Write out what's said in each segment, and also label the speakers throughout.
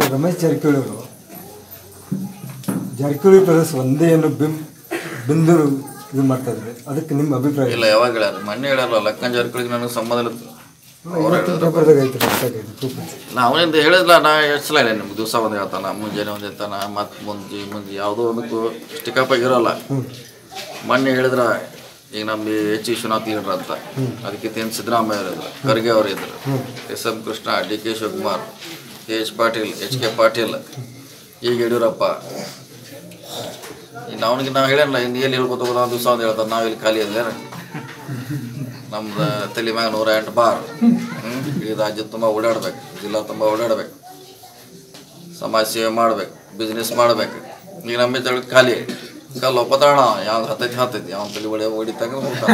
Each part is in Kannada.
Speaker 1: ರಮೇಶ್ ಜಾರಕಿಹೊಳಿ ಅವರು ಜಾರಕಿಹೊಳಿ ಬ್ರದರ್ಸ್ ಒಂದೇ ಏನು ಬಿಂ ಬಿಂದು ಇದು ಮಾಡ್ತಾ ಇದ್ದಾರೆ ಅದಕ್ಕೆ ನಿಮ್ಮ ಅಭಿಪ್ರಾಯ
Speaker 2: ಇಲ್ಲ ಯಾವಾಗ ಹೇಳ್ಯಾರ ಮೊನ್ನೆ ಹೇಳ್ಯಾರ ಲಕ್ಕನ್ ಜಾರಕಿಹೊಳಿಗೆ ನನಗೆ ಸಂಬಂಧ ಇಲ್ಲ
Speaker 1: ಇವತ್ತಿನ ಪೇಪರ್ದಾಗ ಐತೆ ಗೊತ್ತಾಗೈತೆ ಪ್ರೂಫ್ ಐತೆ.
Speaker 2: ನಾ ಅವನಿಂದ ಹೇಳಿದ್ಲ ನಾ ಎಷ್ಟು ಸಲ ಹೇಳಿ ನಿಮ್ಗೆ ದಿವಸ ಒಂದು ಹೇಳ್ತಾನ ಮುಂಜಾನೆ ಒಂದು ಹೇಳ್ತಾನ ಮತ್ತು ಮುಂಜಿ ಮುಂಜಿ ಯಾವುದೋ ಒಂದಕ್ಕೂ ಸ್ಟಿಕಪ್ ಆಗಿರೋಲ್ಲ ಮೊನ್ನೆ ಹೇಳಿದ್ರ ಈಗ ನಮ್ಮ ಎಚ್ ವಿಶ್ವನಾಥ್ ಲೀಡರ್ ಅಂತ ಅದಕ್ಕೆ ಏನು ಸಿದ್ದರಾಮಯ್ಯ ಅವರು ಇದ್ರು ಖರ್ಗೆ ಅವರು ಇದ್ರು S M Krishna D K Shivakumar K H Patil H K Patil ಈಗ ಯಡಿಯೂರಪ್ಪ ಇನ್ನು ಅವನಿಗೆ ನಾವು ಹೇಳಲ್ಲ ಇನ್ನು ಎಲ್ಲಿ ಹೇಳ್ಕೊತ ಹೋಗೋದು ದಿವಸ ಒಂದು ಹೇಳ್ತಾರೆ ನಾವು ಇಲ್ಲಿ ಖಾಲಿ ಅದೇ ನಮ್ದು ತಲೆ ಮ್ಯಾಗ ನೂರ ಎಂಟು ಬಾರ್ ಹ್ಮ್? ಇಡೀ ರಾಜ್ಯ ತುಂಬ ಓಡಾಡ್ಬೇಕು ಜಿಲ್ಲಾ ತುಂಬ ಓಡಾಡ್ಬೇಕು ಸಮಾಜ ಸೇವೆ ಮಾಡ್ಬೇಕು ಬಿಸ್ನೆಸ್ ಮಾಡ್ಬೇಕು ಈಗ ನಮ್ಮ ತಳಿ ಖಾಲಿ ಕಲ್ಲು ಒಪ್ಪತಾಣ ಯಾವ್ದು ಹತ್ತೈತಿ ಹತ್ತೈತಿ ಅವ್ನ ತಲೆ ಹೊಡೆ ಹೊಡಿತಾಗ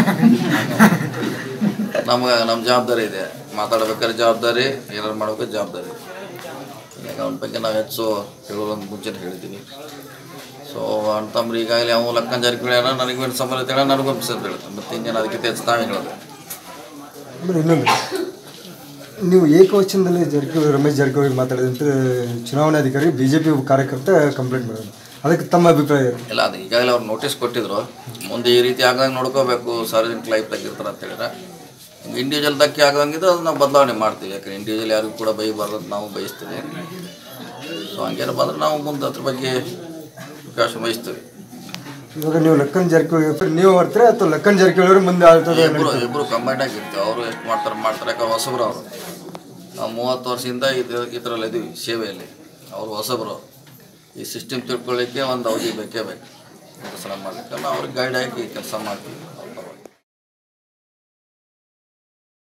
Speaker 2: ನಮ್ಗೆ ನಮ್ಮ ಜವಾಬ್ದಾರಿ ಇದೆ ಮಾತಾಡ್ಬೇಕಾದ್ರೆ ಜವಾಬ್ದಾರಿ ಏನಾರು ಮಾಡ್ಬೇಕಾದ್ರೆ ಜವಾಬ್ದಾರಿ ಈಗ ಅವನ ಬಗ್ಗೆ ನಾವು ಹೆಚ್ಚು ಹೇಳೋದೊಂದು ಮುಂಚೆನೇ ಹೇಳಿದ್ದೀವಿ ಸೊ ಅಂತಂದ್ರೆ ಈಗಾಗಲೇ ಅವು ಲಕ್ಕನ್ ಜಾರಕಿಹೊಳಿ ಅಣ್ಣ ನನಗೆ ಏನು ಸಂಬಂಧ ಐತೆ ಅಣ್ಣ ನನಗೂ ಅಂತ ಹೇಳ್ತಾನೆ ಮತ್ತೆ ಇನ್ನೇನು ಅದಕ್ಕೆ ಹೆಚ್ಚು ನಾವೇ ಹೇಳೋದು
Speaker 1: ಆಮೇಲೆ ಇನ್ನೊಂದು ನೀವು ಏಕವಚನದಲ್ಲಿ ಜಾರಕಿಹೊಳಿ ರಮೇಶ್ ಜಾರಕಿಹೊಳಿ ಮಾತಾಡಿದಂತ ಚುನಾವಣಾಧಿಕಾರಿ ಬಿ ಜೆ ಪಿ ಕಾರ್ಯಕರ್ತ ಕಂಪ್ಲೇಂಟ್ ಮಾಡೋದು ಅದಕ್ಕೆ ತಮ್ಮ ಅಭಿಪ್ರಾಯ ಏನು?
Speaker 2: ಇಲ್ಲ ಅದು ಈಗಾಗಲೇ ಅವ್ರು ನೋಟಿಸ್ ಕೊಟ್ಟಿದ್ರು ಮುಂದೆ ಈ ರೀತಿ ಆಗಂಗೆ ನೋಡ್ಕೋಬೇಕು ಸಾರ್ವಜನಿಕ ಲೈಫ್ ತೆಗಿರ್ತಾರೆ ಅಂತ ಹೇಳಿದ್ರೆ ಇಂಡಿವಿಜುವಲ್ ಧಕ್ಕೆ ಆಗಂಗಿದ್ರೆ ಅದನ್ನ ನಾವು ಬದಲಾವಣೆ ಮಾಡ್ತೀವಿ ಯಾಕಂದ್ರೆ ಇಂಡಿವಿಜುವಲ್ ಯಾರಿಗೂ ಕೂಡ ಬೈಬಾರ್ದು ಅಂತ ನಾವು ಬಯಸ್ತೀವಿ ಸೊ ಹಂಗೇನು ಬಂದ್ರೆ ನಾವು ಮುಂದೆ ಅದ್ರ ಬಗ್ಗೆ ಅವಕಾಶ ವಹಿಸ್ತೀವಿ
Speaker 1: ಇವಾಗ ನೀವು ಲಕ್ಕನ್ ಜಾರಕಿಹೊಳಿ ನೀವು ಬರ್ತೀರಾ ಅಥವಾ ಲಕ್ಕನ್ ಜಾರಕಿಹೊಳಿ ಅವರು ಮುಂದೆ ಆಳ್ತದೆ
Speaker 2: ಇಬ್ಬರು ಇಬ್ಬರು ಕಂಬೈಂಡ್ ಆಗಿರ್ತೀವಿ ಅವರು ಎಷ್ಟು ಮಾಡ್ತಾರೆ ಮಾಡ್ತಾರೆ ಯಾಕಂದ್ರೆ ಹೊಸಬ್ರು ಅವರು ನಾವು ಮೂವತ್ತು ವರ್ಷದಿಂದ ಇದು ಇದರಲ್ಲಿ ಇದೀವಿ ಸೇವೆಯಲ್ಲಿ ಅವರು ಹೊಸಬ್ರು ಈ ಸಿಸ್ಟಮ್ ತಿಳ್ಕೊಳ್ಳಿಕ್ಕೆ ಒಂದು ಅವಧಿ ಬೇಕೇ ಬೇಕು ಕೆಲಸ ಮಾಡಲಿಕ್ಕೆ ನಾವು ಅವ್ರಿಗೆ ಗೈಡ್ ಆಗಿ ಕೆಲಸ ಮಾಡ್ತೀವಿ